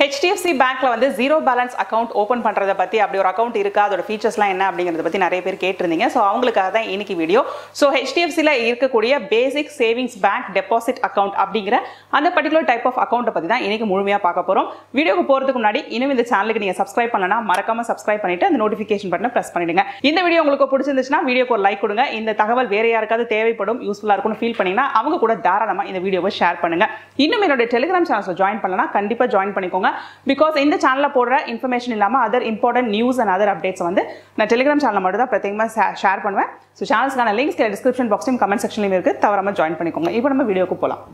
HDFC பேங்க்ல வந்து zero balance account open பண்றதை பத்தி அப்படி ஒரு அக்கௌண்ட் இருக்கா அதோட ஃபீச்சர்ஸ்லாம் என்ன அப்படிங்கறத பத்தி நிறைய பேர் கேட்டிருந்தீங்க ஸோ அவங்களுக்காக தான் இன்னைக்கு வீடியோ ஸோ ஹெச்டிஎஃப்சியில் இருக்கக்கூடிய basic savings bank deposit account அப்படிங்கிற அந்த பர்டிகுலர் டைப் ஆஃப் அக்கௌண்ட்டை பத்தி தான் இன்னைக்கு முழுமையா பார்க்க போறோம் வீடியோக்கு போறதுக்கு முன்னாடி இன்னும் இந்த சேனலுக்கு நீங்க சப்ஸ்கிரைப் பண்ணலனா மறக்காம சப்ஸ்கிரைப் பண்ணிட்டு அந்த நோட்டிஃபிகேஷன் பட்டனை பிரஸ் பண்ணிடுங்க இந்த வீடியோ உங்களுக்கு பிடிச்சிருந்துச்சுன்னா வீடியோக்கு ஒரு லைக் கொடுங்க இந்த தகவல் வேற யாருக்காவது தேவைப்படும் யூஸ்ஃபுல்லா இருக்கும்னு ஃபீல் பண்ணீங்கன்னா அவங்க கூட தாராளமா இந்த வீடியோவை ஷேர் பண்ணுங்க இன்னும் என்னோட டெலிகிராம் சேனல்ஸில் ஜாயின் பண்ணலனா கண்டிப்பா ஜாயின் பண்ணிக்கோங்க பிகாஸ் இந்த சேனலில் போடுற இன்ஃபர்மேஷன் இல்லாமல் other important news and other updates வந்து நான் டெலிகிராம் சேனலில் மட்டும் தான் பிரத்யேகமாக ஷேர் பண்ணுவேன் ஸோ சேனல்ஸ்க்கான லிங்க்ஸ் டிஸ்கிரிப்ஷன் பாக்ஸ்லையும் கமெண்ட் செக்ஷன்லையும் இருக்குது தவறாமல் ஜாயின் பண்ணிக்கோங்க இப்போ நம்ம வீடியோக்கு போகலாம்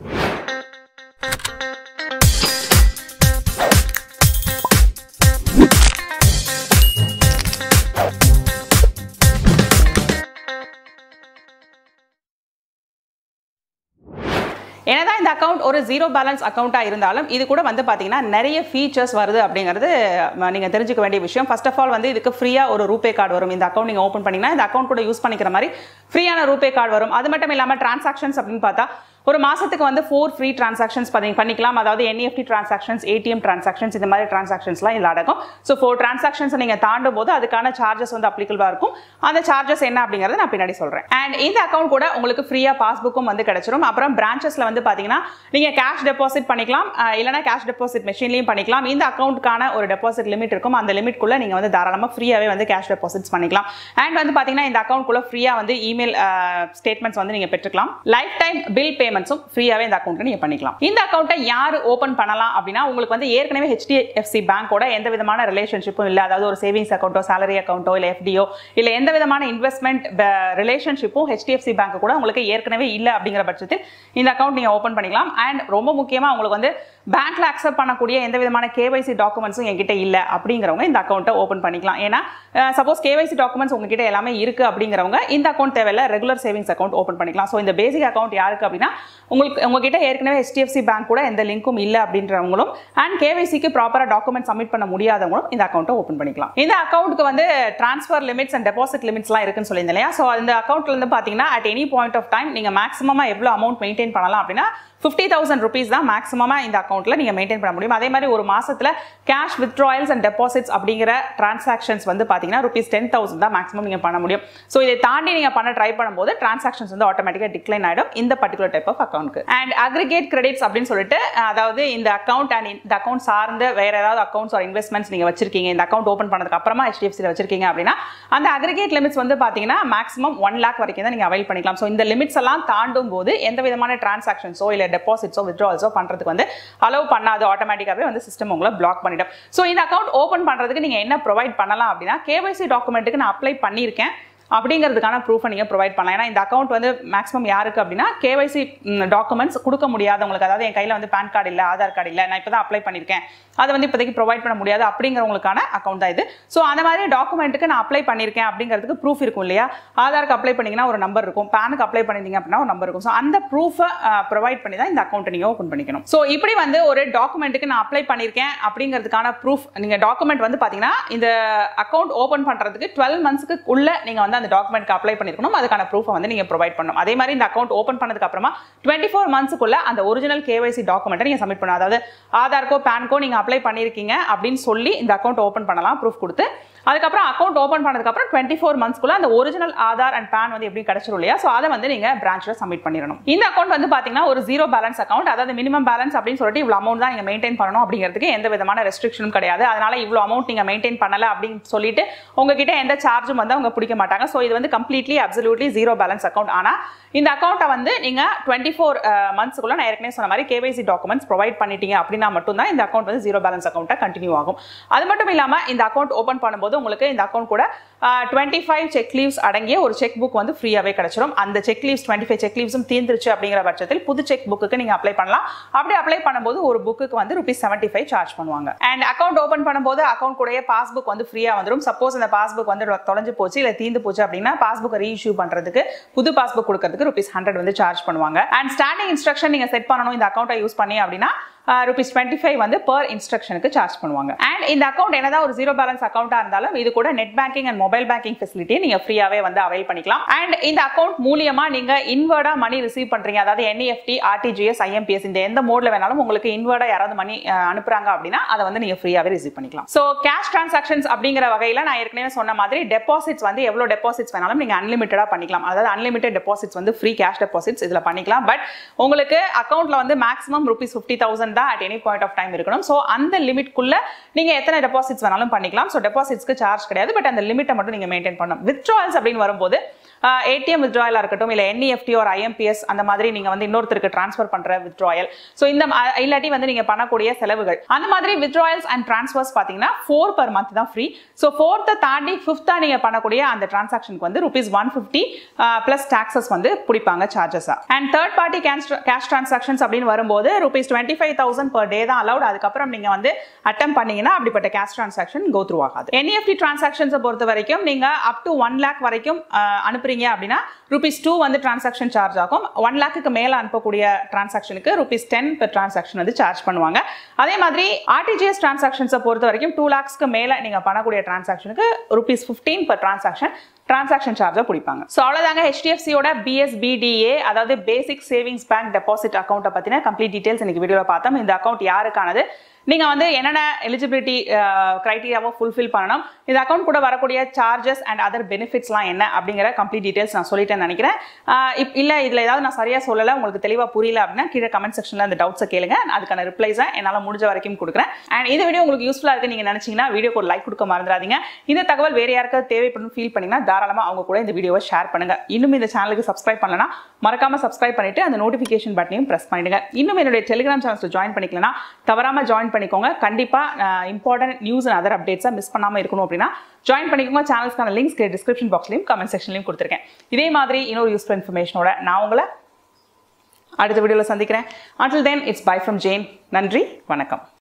என்னதான் இந்த அக்கௌண்ட் ஒரு ஜீரோ பேலன்ஸ் அக்கௌண்ட்டாக இருந்தாலும் இது கூட வந்து பார்த்தீங்கன்னா நிறைய ஃபீச்சர்ஸ் வருது அப்படிங்கிறது நீங்கள் தெரிஞ்சுக்க வேண்டிய விஷயம் ஃபர்ஸ்ட் ஆஃப் ஆல் வந்து இதுக்கு ஃப்ரீயாக ஒரு ரூபே கார்டு வரும் இந்த அக்கௌண்ட் நீங்கள் ஓப்பன் பண்ணிங்கன்னா இந்த அக்கௌண்ட் கூட யூஸ் பண்ணிக்கிற மாதிரி ஃப்ரீயான ரூபே கார்டு வரும் அது மட்டும் இல்லாமல் டிரான்சாக்ஷன்ஸ் அப்படின்னு பார்த்தா ஒரு மாசத்துக்கு வந்து ஃபோர் ஃப்ரீ டிரான்சாக்ஷன்ஸ் பண்ணிக்கலாம் அதாவது என்இஎஃப்டி டிரான்சாக்ஷன்ஸ் ஏடிஎம் டிரான்சாக்ஷன்ஸ் இந்த மாதிரி டிரான்சாக்ஷன்ஸ்லாம் இதில் அடக்கும் ஸோ ஃபோர் டிரான்சாக்ஷன்ஸ் நீங்கள் தாண்டும் போது அதுக்கான சார்ஜஸ் வந்து அப்ளிகபிளாக இருக்கும் அந்த சார்ஜஸ் என்ன அப்படிங்கிறத நான் பின்னாடி சொல்கிறேன் அண்ட் இந்த அக்கௌண்ட் கூட உங்களுக்கு ஃப்ரீயாக பாஸ்புக்கும் வந்து கிடைச்சிரும் அப்புறம் பிரான்ச்சஸில் வந்து பார்த்தீங்கன்னா நீங்கள் கேஷ் டெபாசிட் பண்ணிக்கலாம் அஹ் இல்லைனா கேஷ் டெபாசிட் மெஷின்லையும் பண்ணிக்கலாம் இந்த அக்கௌண்ட்டுக்கான ஒரு டெபாசிட் லிமிட் இருக்கும் அந்த லிமிட்குள்ளே நீங்கள் வந்து தாராளமாக ஃப்ரீயாகவே வந்து கேஷ் டெபாசிட்ஸ் பண்ணிக்கலாம் அண்ட் வந்து பார்த்தீங்கன்னா இந்த அக்கௌண்ட்குள்ளே ஃப்ரீயாக வந்து இமெயில் ஸ்டேட்மெண்ட்ஸ் வந்து நீங்கள் பெற்றுக்கலாம் லைஃப் டைம் பில் பேமெண்ட்ஸும் ஃப்ரீயாகவே இந்த அக்கௌண்ட்டை நீங்கள் பண்ணிக்கலாம் இந்த அக்கௌண்ட்டை யார் ஓப்பன் பண்ணலாம் அப்படின்னா உங்களுக்கு வந்து ஏற்கனவே ஹெச்டிஎஃப்சி பேங்கோட எந்த விதமான ரிலேஷன்ஷிப்பும் இல்லை அதாவது ஒரு சேவிங்ஸ் அக்கௌண்ட்டோ சேலரி அக்கௌண்ட்டோ இல்லை எஃப்டிஓ இல்லை எந்த விதமான இன்வெஸ்ட்மெண்ட் ரிலேஷன்ஷிப்பும் ஹெச்டிஎஃப்சி பேங்க் கூட உங்களுக்கு ஏற்கனவே இல்லை அப்படிங்கிற பட்சத்தில் இந்த அக்கௌண்ட் நீங்கள் ஓப்பன் பண்ணிக்கலாம் அண்ட் ரொம்ப முக்கியமாக உங்களுக்கு வந்து பேங்க்ல அக்செப்ட் பண்ணக்கூடிய எந்த விதமான கேவைசி டாக்குமெண்ட்ஸும் என்கிட்ட இல்லை அப்படிங்கிறவங்க இந்த அக்கௌண்ட்டை ஓப்பன் பண்ணிக்கலாம் ஏன்னா சப்போஸ் கேவைசி டாக்குமெண்ட்ஸ் உங்ககிட்ட எல்லாமே இருக்கு அப்படிங்கிறவங்க இந்த அக்கௌண்ட் தேவையில்ல ரெகுலர் சேவிங்ஸ் அக்கௌண்ட் ஓப்பன் பண்ணிக்கலாம் ஸோ இந்த பேசிக் அக்கௌண்ட் யாருக்கு அப்படின்னா உங்களுக்கு உங்ககிட்ட ஏற்கனவே ஹெச்டிஎஃப்சி பேங்க் கூட எந்த லிங்க்கும் இல்லை அப்படின்றவங்களும் அண்ட் கேவைசிக்கு ப்ராப்பராக டாக்குமெண்ட் சப்மிட் பண்ண முடியாதவங்களும் இந்த அக்கௌண்ட்டை ஓப்பன் பண்ணிக்கலாம் இந்த அக்கௌண்ட்டுக்கு வந்து ட்ரான்ஸ்ஃபர் லிமிட்ஸ் அண்ட் டெபாசிட் லிமிட்ஸ்லாம் இருக்குன்னு சொல்லியிருந்தேன் இல்லையா ஸோ அந்த அக்கௌண்ட்ல இருந்து பார்த்தீங்கன்னா at any point of time நீங்கள் மேக்ஸிமமாக எவ்வளோ அமௌண்ட் மெயின்டைன் பண்ணலாம் அப்படின்னா ஃபிஃப்டி தௌசண்ட் ருபீஸ் தான் மேக்ஸிமமாக இந்த அக்கௌண்ட்டில் நீங்கள் மெயின்டைன் பண்ண முடியும் அதே மாதிரி ஒரு மாசத்துல கேஷ் வித்ட்ராயல்ஸ் அண்ட் டெபாசிட்ஸ் அப்படிங்கிற டிரான்சாக்ஷன்ஸ் வந்து பார்த்தீங்கன்னா ருபீஸ் டென் தௌசண்ட் தான் மேக்ஸிமம் நீங்கள் பண்ண முடியும் ஸோ இதை தாண்டி நீங்கள் பண்ண ட்ரை பண்ணும்போது டிரான்சாக்ஷன்ஸ் வந்து ஆட்டோமேட்டிக்காக டிக்ளைன் ஆகிடும் இந்த பர்டிகுலர் டைப் ஆஃப் அக்கௌண்ட்க்கு அண்ட் அக்ரிகேட் கிரெடிட்ஸ் அப்படின்னு சொல்லிட்டு அதாவது இந்த அக்கௌண்ட் அண்ட் இந்த அக்கௌண்ட் சார்ந்த வேற ஏதாவது அக்கௌண்ட்ஸ் ஒரு இன்வெஸ்ட்மெண்ட்ஸ் நீங்கள் வச்சிருக்கீங்க இந்த அக்கௌண்ட் ஓப்பன் பண்ணதுக்கு அப்புறமா ஹெச்டிஎஃப்சியில் வச்சிருக்கீங்க அப்படின்னா அந்த அக்ரிகேட் லிமிட்ஸ் வந்து பார்த்தீங்கன்னா மேக்ஸிமம் ஒன் லேக் வரைக்கும் தான் நீங்கள் அவைல் பண்ணிக்கலாம் ஸோ இந்த லிமிட்ஸ் எல்லாம் தாண்டும் போது எந்த விதமான டிரான்சாக்ஷன்ஸோ இல்லை டெபாசிட்ஸோ வித்ட்ரால்ஸோ பண்ணுறதுக்கு வந்து அலோவ் பண்ணாது ஆட்டோமேட்டிக்காகவே வந்து சிஸ்டம் உங்களை பிளாக் பண்ணிடும் ஸோ இந்த அக்கௌண்ட் ஓப்பன் பண்ணுறதுக்கு நீங்கள் என்ன ப்ரொவைட் பண்ணலாம் அப்படின்னா கேவைசி டாக்குமெண்ட்டுக்கு நான் அப்ளை பண்ணியிருக்கேன் அப்படிங்கிறதுக்கான ப்ரூஃபை நீங்கள் ப்ரொவைட் பண்ணலாம் ஏன்னா இந்த அக்கௌண்ட் வந்து மேக்ஸிமம் யாருக்கு அப்படின்னா கேவைசி டாக்குமெண்ட்ஸ் கொடுக்க முடியாதவங்களுக்கு அதாவது என் கையில் வந்து பேன் கார்டு இல்லை ஆதார் கார்டு இல்லை நான் இப்போ தான் அப்ளை பண்ணியிருக்கேன் அதை வந்து இப்போதைக்கு ப்ரொவைட் பண்ண முடியாது அப்படிங்கிறவங்களுக்கான அக்கௌண்ட் தான் இது ஸோ அந்த மாதிரி டாக்குமெண்ட்டுக்கு நான் அப்ளை பண்ணியிருக்கேன் அப்படிங்கிறதுக்கு ப்ரூஃப் இருக்கும் இல்லையா ஆதாருக்கு அப்ளை பண்ணிங்கன்னா ஒரு நம்பர் இருக்கும் பேனுக்கு அப்ளை பண்ணிருந்தீங்க அப்படின்னா ஒரு நம்பர் இருக்கும் ஸோ அந்த ப்ரூஃபை ப்ரொவைட் பண்ணி தான் இந்த அக்கௌண்ட்டை நீங்கள் ஓப்பன் பண்ணிக்கணும் ஸோ இப்படி வந்து ஒரு டாக்குமெண்ட்டுக்கு நான் அப்ளை பண்ணியிருக்கேன் அப்படிங்கிறதுக்கான ப்ரூஃப் நீங்கள் டாக்குமெண்ட் வந்து பார்த்தீங்கன்னா இந்த அக்கௌண்ட் ஓப்பன் பண்ணுறதுக்கு டுவெல் மந்த்ஸ்க்கு உள்ள நீங்கள் வந்து அந்த டாக்குமெண்ட்க்கு அப்ளை பண்ணிருக்கணும் அதுக்கான ப்ரூஃபை வந்து நீங்கள் ப்ரொவைட் பண்ணணும் அதே மாதிரி இந்த அக்கௌண்ட் ஓப்பன் பண்ணதுக்கு அப்புறமா டுவெண்ட்டி ஃபோர் மந்த்ஸ்க்குள்ள அந்த ஒரிஜினல் கேவைசி டாக்குமெண்ட்டை நீங்கள் சப்மிட் பண்ணணும் அதாவது ஆதார்க்கோ பேன்க்கோ நீங்கள் அப்ளை பண்ணியிருக்கீங்க அப்படின்னு சொல்லி இந்த அக்கௌண்ட் ஓப்பன் பண்ணலாம் ப்ரூஃப் கொடுத்து அதுக்கப்புறம் அக்கௌண்ட் ஓப்பன் பண்ணதுக்கப்புறம் டுவெண்ட்டி ஃபோர் மந்த்ஸ்க்குள்ள அந்த ஒரிஜினல் ஆதார் அண்ட் பேன் வந்து எப்படி கிடைச்சிரும் இல்லையா ஸோ அதை வந்து நீங்கள் பிரான்ச்சில் சப்மிட் பண்ணிடணும் இந்த அக்கௌண்ட் வந்து பார்த்தீங்கன்னா ஒரு ஜீரோ பேலன்ஸ் அக்கௌண்ட் அதாவது மினிமம் பேலன்ஸ் அப்படின்னு சொல்லிட்டு இவ்வளோ அமௌண்ட் தான் நீங்கள் மெயின்டைன் பண்ணணும் அப்படிங்கிறதுக்கு எந்த விதமான ரெஸ்ட்ரிக்ஷனும் கிடையாது அதனால இவ்வளோ அமௌண்ட் நீங்கள் மெயின்டைன் பண்ணல அப்படின்னு சொல்லிட்டு உங்ககிட்ட எந்த சார்ஜும் வந்து அவங்க பிடிக்க மாட்டாங்க ஸோ இது வந்து completely absolutely zero balance account ஆனால் இந்த அக்கௌண்ட்டை வந்து நீங்கள் டுவெண்ட்டி ஃபோர் மந்த்ஸ்க்குள்ள நான் ஏற்கனவே சொன்ன மாதிரி கேவைசி டாக்குமெண்ட்ஸ் ப்ரொவைட் பண்ணிட்டீங்க அப்படின்னா மட்டும்தான் இந்த அக்கௌண்ட் வந்து ஜீரோ பேலன்ஸ் அக்கௌண்ட்டாக கண்டினியூ ஆகும் அது மட்டும் இல்லாமல் இந்த அக்கௌண்ட் ஓப்பன் பண்ணும்போது உங்களுக்கு இந்த அக்கௌண்ட் கூட டுவெண்ட்டி ஃபைவ் செக் லீவ்ஸ் அடங்கிய ஒரு செக் புக் வந்து ஃப்ரீயாகவே கிடைச்சிரும் அந்த cheque leaves twenty five cheque லீவ்ஸும் தீர்ந்துருச்சு அப்படிங்கிற பட்சத்தில் புது செக் புக்கு நீங்கள் அப்ளை பண்ணலாம் அப்படி அப்ளை பண்ணும்போது ஒரு புக்கு வந்து ருபீஸ் செவன்ட்டி ஃபைவ் சார்ஜ் பண்ணுவாங்க அண்ட் அக்கௌண்ட் ஓப்பன் பண்ணும்போது அக்கௌண்ட் கூடயே பாஸ்புக் வந்து ஃப்ரீயாக வந்துடும் சப்போஸ் அந்த பாஸ்புக் வந்து தொலைஞ்சு போச்சு இல்லை தீர்ந்து போச்சு அப்படின்னா பாஸ்புக் ரீஇஷ்யூ பண்ணுறதுக்கு புது பாஸ்புக் கொடுக்கறதுக்கு ருபீஸ் ஹண்ட்ரட் வந்து சார்ஜ் பண்ணுவாங்க அண்ட் ஸ்டாண்டிங் இன்ஸ்ட்ரக்ஷன் நீங்கள் செட் பண்ணணும் இந்த அக்கௌண்ட்டை யூஸ் பண்ணி அப்படின்னா ருபீஸ் டுவெண்ட்டி ஃபைவ் வந்து பர் இன்ஸ்ட்ரக்ஷனுக்கு சார்ஜ் பண்ணுவாங்க அண்ட் இந்த அக்கௌண்ட் என்னதான் ஒரு ஜீரோ பேலன்ஸ் அக்கௌண்ட்டாக இருந்தாலும் இது கூட net banking and mobile banking ஃபெசிலிட்டியை நீங்கள் ஃப்ரீயாகவே வந்து அவைல் பண்ணிக்கலாம் அண்ட் இந்த அக்கௌண்ட் மூலியமா நீங்கள் இன்வர்டா மணி ரிசீவ் பண்ணுறீங்க அதாவது என்இஎஃப்டி ஆர்டிஜிஎஸ் ஐஎம்பிஎஸ் இந்த எந்த மோட்ல வேணாலும் உங்களுக்கு இன்வர்டா யாராவது மணி அனுப்புறாங்க அப்படின்னா அதை வந்து நீங்கள் ஃப்ரீயாகவே ரிசீவ் பண்ணிக்கலாம் ஸோ கேஷ் டிரான்சாக்ஷன்ஸ் அப்படிங்கிற வகையில் நான் ஏற்கனவே சொன்ன மாதிரி டெபாசிட்ஸ் வந்து எவ்வளோ டெபாசிட்ஸ் வேணாலும் நீங்கள் அன்லிமிட்டடாக பண்ணிக்கலாம் அதாவது அன்லிமிட்டட் டெபாசிட்ஸ் வந்து ஃப்ரீ கேஷ் டெபாசிட்ஸ் இதில் பண்ணிக்கலாம் பட் உங்களுக்கு அக்கௌண்ட்ல வந்து மேக்ஸிமம் ருபீஸ் ஃபிஃப்டி தௌசண்ட் தான் at any point of time இருக்கணும் ஸோ அந்த லிமிட்குள்ள நீங்க எத்தனை டெபாசிட்ஸ் வேணாலும் பண்ணிக்கலாம் ஸோ டெபாசிட்ஸ்க்கு சார்ஜ் கிடையாது பட் அந்த லிமிட்டை மட்டும் நீங்க மெயின்டைன் பண்ணணும் வித்ட்ராயல்ஸ் அப்படின்னு வரும்போது ஏடிஎம் வித்ட்ராயலாக இருக்கட்டும் இல்லை என்இஎஃப்டி ஒரு ஐஎம்பிஎஸ் அந்த மாதிரி நீங்கள் வந்து இன்னொருத்தருக்கு ட்ரான்ஸ்ஃபர் பண்ணுற வித்ட்ராயல் ஸோ இந்த ம- இல்லாட்டி வந்து நீங்கள் பண்ணக்கூடிய செலவுகள் அந்த மாதிரி வித்ட்ராயல்ஸ் அண்ட் ட்ரான்ஸ்ஃபர்ஸ் பார்த்தீங்கன்னா ஃபோர் பர் மந்த் தான் ஃப்ரீ ஸோ ஃபோர்த்தை தாண்டி ஃபிஃப்த்தாக நீங்கள் பண்ணக்கூடிய அந்த டிரான்சாக்ஷனுக்கு வந்து rupees one fifty plus taxes வந்து பிடிப்பாங்க சார்ஜஸாக and third party cash cash transactions அப்படின்னு வரும்போது rupees twenty five thousand per day தான் அலௌட் அதுக்கப்புறம் நீங்கள் வந்து அட்டம் பண்ணீங்கன்னா அப்படிப்பட்ட கேஷ் ட்ரான்சாக்ஷன் கோ த்ரூ ஆகாது என்இஎஃப்டி ட்ரான்சாக்ஷன்ஸை பொறுத்த வரைக்கும் நீங்கள் அப் டு ஒன் லேக் வரைக்கும் அஹ், அனுப்புறீங்க அப்படின்னா ருபீஸ் டூ வந்து டிரான்சாக்ஷன் சார்ஜ் ஆகும் ஒன் லேக்குக்கு மேலே அனுப்பக்கூடிய டிரான்சாக்ஷனுக்கு ருபீஸ் டென் per டிரான்சாக்ஷன் வந்து சார்ஜ் பண்ணுவாங்க அதே மாதிரி ஆர்டிஜிஎஸ் டிரான்சாக்ஷன்ஸை பொறுத்த வரைக்கும் டூ லேக்ஸ்க்கு மேலே நீங்கள் பண்ணக்கூடிய டிரான்சாக்ஷனுக்கு rupees fifteen per transaction transaction சார்ஜை பிடிப்பாங்க ஸோ அவ்வளோதாங்க ஹெச்டிஎஃப்சியோட பிஎஸ்பிடிஏ அதாவது பேசிக் சேவிங்ஸ் பேங்க் டெபாசிட் அக்கௌண்ட்டை பற்றின கம்ப்ளீட் டீடைல்ஸ் இன்னைக்கு வீடியோவில் பார்த்தோம் இந்த அக்கௌண்ட் யாருக்கானது நீங்கள் வந்து என்னென்ன எலிஜிபிலிட்டி க்ரைட்டீரியாவோ ஃபுல்ஃபில் பண்ணணும் இந்த அக்கௌண்ட் கூட வரக்கூடிய சார்ஜஸ் அண்ட் அதர் பெனிஃபிட்ஸ்லாம் என்ன அப்படிங்கிற கம்ப்ளீட் டீடைல்ஸ் நான் சொல்லிட்டேன்னு நினைக்கிறேன் ஆஹ் இப் இல்லை இதில் ஏதாவது நான் சரியாக சொல்லலை உங்களுக்கு தெளிவாக புரியல அப்படின்னா கீழே கமெண்ட் செக்ஷனில் அந்த டவுட்ஸை கேளுங்க அதுக்கான ரிப்ளைஸை என்னால் முடிஞ்ச வரைக்கும் கொடுக்குறேன் அண்ட் இந்த வீடியோ உங்களுக்கு யூஸ்ஃபுல்லாக இருக்குன்னு நீங்கள் நினச்சிங்கன்னா வீடியோக்கு ஒரு லைக் கொடுக்க மறந்துடாதீங்க இந்த தகவல் வேறு யாருக்காவது தேவைப்படும் ஃபீல் பண்ணிங்கன்னா தாராளமாக அவங்க கூட இந்த வீடியோவை ஷேர் பண்ணுங்க இன்னும் இந்த சேனலுக்கு சப்ஸ்கிரைப் பண்ணலனா மறக்காம சப்ஸ்கிரைப் பண்ணிட்டு அந்த நோட்டிஃபிகேஷன் பட்டனையும் ப்ரெஸ் பண்ணிடுங்க இன்னும் என்னுடைய டெலிகிராம் சேனல்ஸில் ஜாயின் பண்ணிக்கலனா தவறாம ஜாயின் பண்ணிக்கோங்க கண்டிப்பாக இம்பார்ட்டன்ட் நியூஸ் அண்ட் அதர் அப்டேட்ஸாக மிஸ் பண்ணாமல் இருக்கணும் அப்படின்னா ஜாயின் பண்ணிக்கோங்க சேனல்ஸ்க்கான லிங்க்ஸ் டிஸ்கிரிப்ஷன் பாக்ஸ்லையும் கமெண்ட் செக்ஷன்லையும் கொடுத்துருக்கேன் இதே மாதிரி இன்னொரு யூஸ்ஃபுல் இன்ஃபர்மேஷனோட நான் உங்களை அடுத்த வீடியோவில் சந்திக்கிறேன் until then it's bye from Jain நன்றி வணக்கம்